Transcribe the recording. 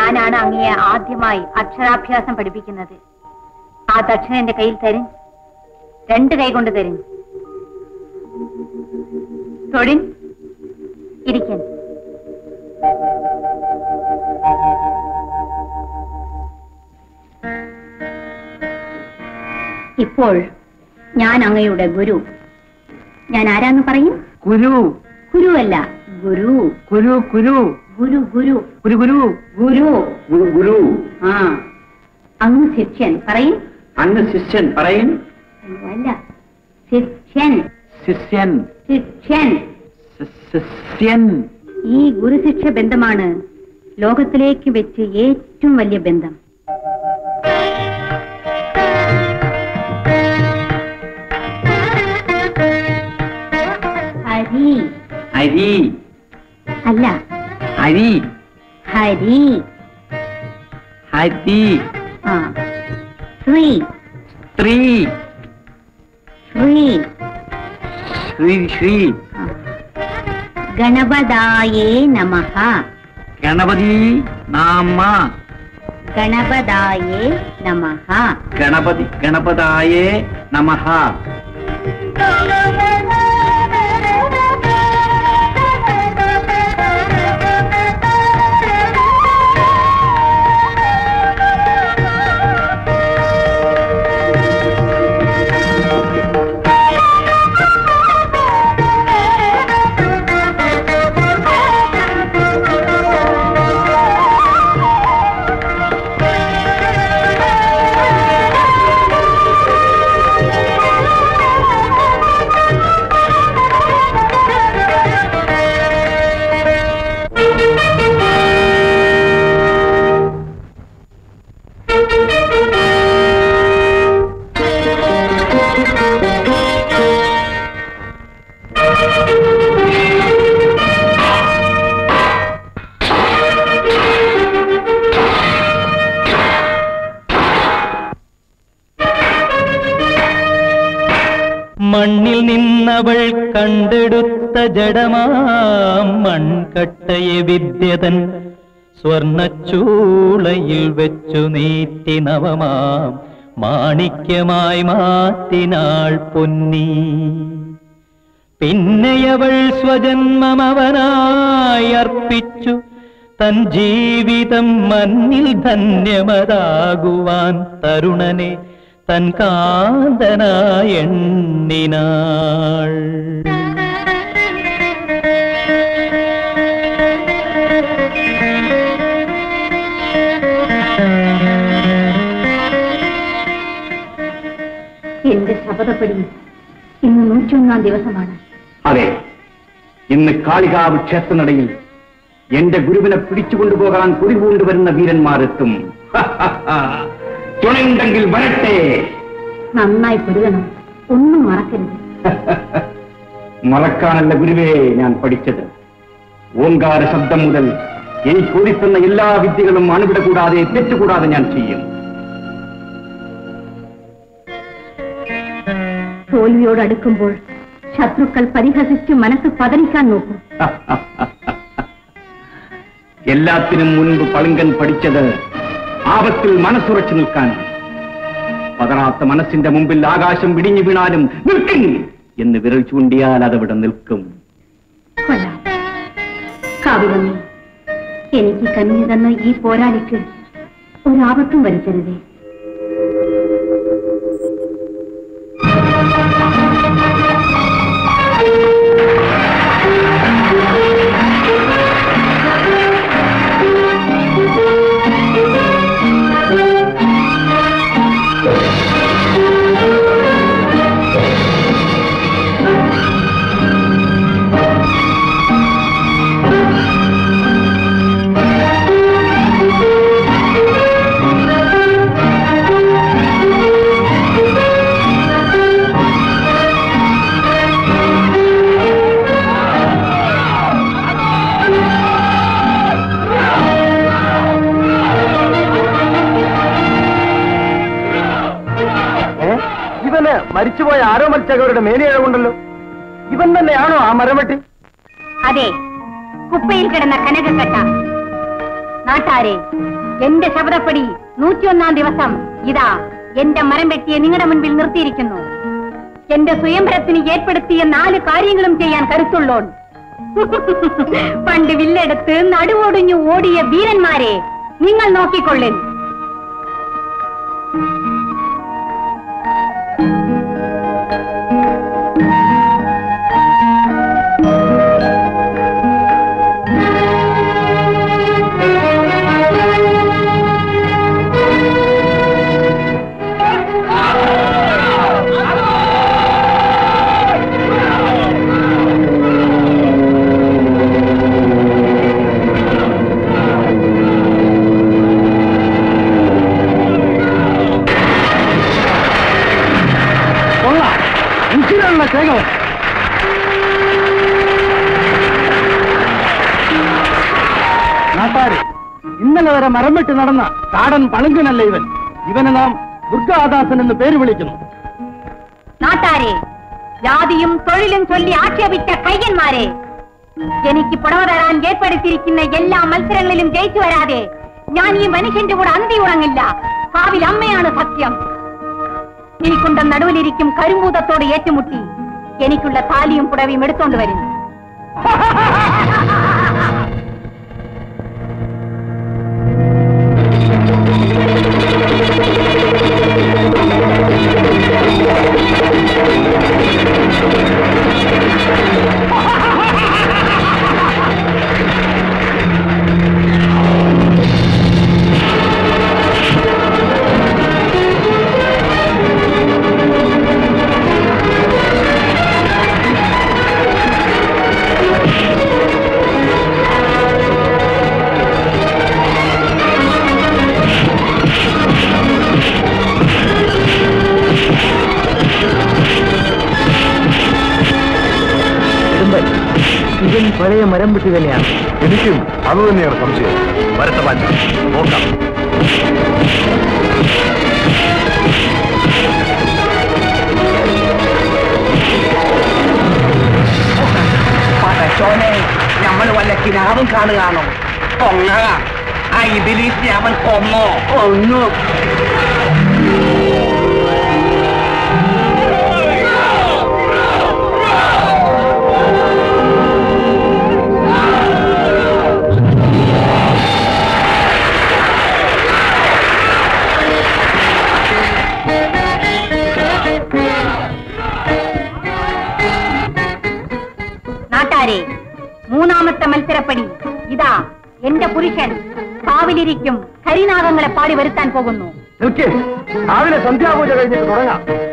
ഞാനാണ് അങ്ങയെ ആദ്യമായി അക്ഷരാഭ്യാസം പഠിപ്പിക്കുന്നത് ആ ദക്ഷിണ എന്റെ കയ്യിൽ തരും രണ്ട് കൈ കൊണ്ട് തരും തൊഴിൻ ഇരിക്കാൻ ഇപ്പോൾ ഞാൻ അങ്ങയുടെ ഗുരു ഞാൻ ആരാന്ന് പറയും കുരു ഗുരുവല്ല ഗുരു കുരു കുരു ഗുരു ഗുരു കുരു കുരു ഗുരു ഗുരു ഗുരു ആ അങ്ങ് ശിഷ്യൻ പറയും അങ്ങ് ശിഷ്യൻ പറയും അല്ല ശിഷ്യൻ ശിഷ്യൻ ശിഷ്യൻ ശി- ശിഷ്യൻ ഈ ഗുരുശിക്ഷ ബന്ധമാണ് ലോകത്തിലേക്ക് വെച്ച് ഏറ്റവും വലിയ ബന്ധം ഹരി അരി അല്ല അരി ഹരി ഹരി ആ ശ്രീ സ്ത്രീ ശ്രീ ശ്രീ ശ്രീ ആ. ഗണപതായേ നമഃ ഗണപതി നാമ ഗണപതായേ നമഃ ഗണപതി ഗണപതായേ നമഃ മണ്ണിൽ നിന്നവൾ കണ്ടെടുത്ത ജഡമാം മൺകട്ടയെ വിദ്യതൻ സ്വർണച്ചൂളയിൽ വെച്ചു നീറ്റി നവമാം മാണിക്യമായി മാറ്റിനാൾ പൊന്നി പിന്നെയവൾ സ്വജന്മം അവനായി അർപ്പിച്ചു തൻ ജീവിതം മണ്ണിൽ ധന്യമതാകുവാൻ തരുണനെ തൻ കാന്തനായ എണ്ണിനാൾ എന്റെ ശപഥപ്പടി ഇന്ന് നൂറ്റിയൊന്നാം ദിവസമാണ് അതെ ഇന്ന് കാളികാവ് ക്ഷേത്രനടയിൽ എന്റെ ഗുരുവിനെ പിടിച്ചുകൊണ്ടുപോകാൻ കുടികൊണ്ടുവരുന്ന വീരന്മാരെത്തും തുണയുണ്ടെങ്കിൽ വരട്ടെ നന്നായി പൊരുകണം ഒന്നും മറക്കരുത് മറക്കാനല്ല ഗുരുവേ ഞാൻ പഠിച്ചത് ഓങ്കാര ശബ്ദം മുതൽ എനിക്ക് ഒളിത്തുന്ന എല്ലാ വിദ്യകളും അണുവിട കൂടാതെ തെറ്റുകൂടാതെ ഞാൻ ചെയ്യും തോൽവിയോട് അടുക്കുമ്പോൾ ശത്രുക്കൾ പരിഹസിച്ച് മനസ്സ് പതനിക്കാൻ നോക്കും എല്ലാത്തിനും മുൻപ് പളുങ്കൻ പഠിച്ചത് ആപത്തിൽ മനസ്സുറച്ചു നിൽക്കാനാണ് പതറാത്ത മനസ്സിന്റെ മുമ്പിൽ ആകാശം വിടിഞ്ഞു വീണാലും നിൽക്കും എന്ന് വിരൽ ചൂണ്ടിയാൽ അതവിടെ നിൽക്കും കൊല്ലാം കാവിലമ്മേ എനിക്ക് കനിഞ്ഞു തന്ന ഈ പോരാളിക്ക് ഒരാപത്തും വരുത്തരുതേ ഇവന് മരിച്ചുപോയ ആരോ മരിച്ചവരുടെ മേനിഴകൊണ്ടല്ലോ ഇവൻ തന്നെയാണോ ആ മരമട്ടി അതെ കുപ്പയിൽ കിടന്ന കനകക്കട്ട നാട്ടാരെ എന്റെ ശബ്ദപ്പടി നൂറ്റിയൊന്നാം ദിവസം ഇതാ എന്റെ മരം വെട്ടിയെ നിങ്ങളുടെ മുൻപിൽ നിർത്തിയിരിക്കുന്നു എന്റെ സ്വയംഭരത്തിന് ഏർപ്പെടുത്തിയ നാല് കാര്യങ്ങളും ചെയ്യാൻ കരുത്തുള്ളോൺ പണ്ട് വില്ലെടുത്ത് നടുവൊടിഞ്ഞു ഓടിയ വീരന്മാരെ നിങ്ങൾ നോക്കിക്കൊള്ളിൻ കൊള്ളാം ഉച്ചിലുള്ള കേകവൻ നാട്ടാരെ ഇന്നലെ വരെ മരം വെട്ടി നടന്ന കാടൻ പളുങ്കനല്ല ഇവൻ ഇവനെ നാം ദുർഗാദാസൻ എന്ന് പേര് വിളിക്കുന്നു നാട്ടാരെ ജാതിയും തൊഴിലും ചൊല്ലി ആക്ഷേപിച്ച കയ്യന്മാരെ എനിക്ക് പുടവ തരാൻ ഏർപ്പെടുത്തിയിരിക്കുന്ന എല്ലാ മത്സരങ്ങളിലും ജയിച്ചു വരാതെ ഞാൻ ഈ മനുഷ്യന്റെ കൂടെ അന്തി ഉറങ്ങില്ല കാവിൽ അമ്മയാണ് സത്യം എനിക്കുണ്ട നടുവിലിരിക്കും കരിമ്പൂതത്തോട് ഏറ്റുമുട്ടി എനിക്കുള്ള താലിയും പുടവയും എടുത്തോണ്ട് വരും ഇവൻ പഴയ മരം വെട്ടി തന്നെയാണ് എനിക്കും അത് തന്നെയാണ് സംശയം വരട്ടെ മാറ്റം നോക്കാം പടച്ചോനെ നമ്മൾ വല്ല കിനാവും കാണുകയാണോ കൊങ്ങ ആ ഇതിലീസ് അവൻ കൊന്നോ കൊന്നു നാട്ടാരെ മൂന്നാമത്തെ മത്സരപ്പടി ഇതാ എന്റെ പുരുഷൻ കാവിലിരിക്കും കരിനാഗങ്ങളെ പാടി വരുത്താൻ പോകുന്നു നിൽക്കേ രാവിലെ സന്ധ്യാപൂജ കഴിഞ്ഞിട്ട് തുടങ്ങാം